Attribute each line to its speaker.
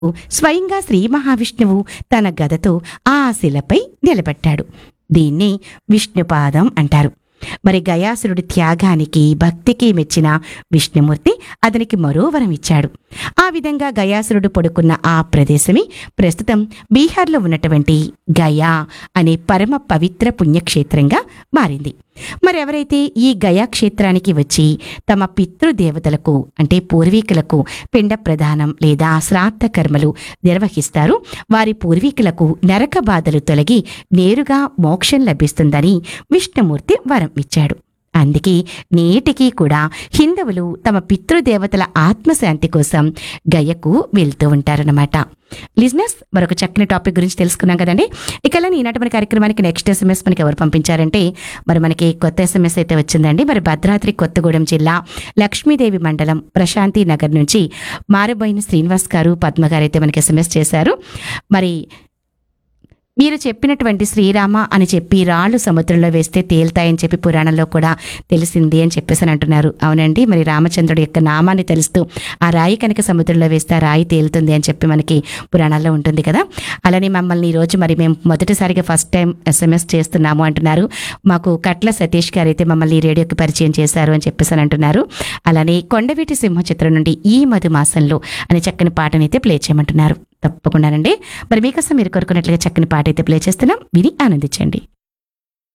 Speaker 1: స్వయంగా శ్రీ మహావిష్ణువు తన గదతో ఆ శిలపై నిలబెట్టాడు దీన్ని విష్ణుపాదం అంటారు మరి గయాసురుడి త్యాగానికి భక్తికి మెచ్చిన విష్ణుమూర్తి అతనికి మరో వరం ఇచ్చాడు ఆ విధంగా గయాసురుడు పడుకున్న ఆ ప్రదేశమే ప్రస్తుతం బీహార్లో ఉన్నటువంటి గయా అనే పరమ పవిత్ర పుణ్యక్షేత్రంగా మారింది మరి ఎవరైతే ఈ గయా క్షేత్రానికి వచ్చి తమ పితృదేవతలకు అంటే పూర్వీకులకు పిండ ప్రదానం లేదా శ్రాద్ధ కర్మలు నిర్వహిస్తారో వారి పూర్వీకులకు నరక బాధలు తొలగి నేరుగా మోక్షం లభిస్తుందని విష్ణుమూర్తి వరం ఇచ్చాడు అందుకే నేటికి కూడా హిందువులు తమ పితృదేవతల ఆత్మశాంతి కోసం గయకు వెళ్తూ ఉంటారన్నమాట లిజినెస్ మరొక చక్కని టాపిక్ గురించి తెలుసుకున్నాం కదండి ఇక అలానే ఈనాటి మన కార్యక్రమానికి నెక్స్ట్ ఎస్ఎంఎస్ మనకి ఎవరు పంపించారంటే మరి మనకి కొత్త ఎస్ఎంఎస్ అయితే వచ్చిందండి మరి భద్రాద్రి కొత్తగూడెం జిల్లా లక్ష్మీదేవి మండలం ప్రశాంతి నగర్ నుంచి మారబోయిన శ్రీనివాస్ గారు పద్మ గారు అయితే మనకి ఎస్ఎంఎస్ చేశారు మరి మీరు చెప్పినటువంటి శ్రీరామ అని చెప్పి రాళ్ళు సముద్రంలో వేస్తే తేలుతాయని చెప్పి పురాణంలో కూడా తెలిసింది అని చెప్పేసి అని అంటున్నారు అవునండి మరి రామచంద్రుడి యొక్క నామాన్ని తెలుస్తూ ఆ రాయి కనుక సముద్రంలో వేస్తే ఆ రాయి తేలుతుంది అని చెప్పి మనకి పురాణాల్లో ఉంటుంది కదా అలానే మమ్మల్ని ఈరోజు మరి మేము మొదటిసారిగా ఫస్ట్ టైం ఎస్ఎంఎస్ చేస్తున్నాము అంటున్నారు మాకు కట్ల సతీష్ గారు అయితే మమ్మల్ని ఈ రేడియోకి పరిచయం చేశారు అని చెప్పేసి అని అంటున్నారు అలానే కొండవీటి సింహ చిత్రం నుండి ఈ మధు మాసంలో అనే చక్కని పాటనైతే ప్లే చేయమంటున్నారు తప్పకుండానండి మరి మీకోసం మీరు కోరుకున్నట్లుగా చక్కని పాట అయితే ప్లే చేస్తున్నాం విని ఆనందించండి